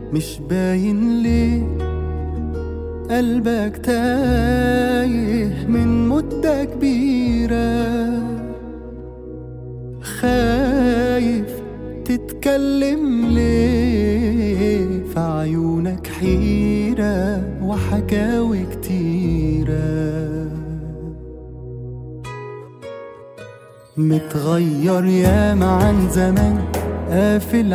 مش باين ليه قلبك تايه من مدة كبيرة خايف تتكلم ليه في عيونك حيرة وحكاوي كتيرة متغير ياما عن زمان قافل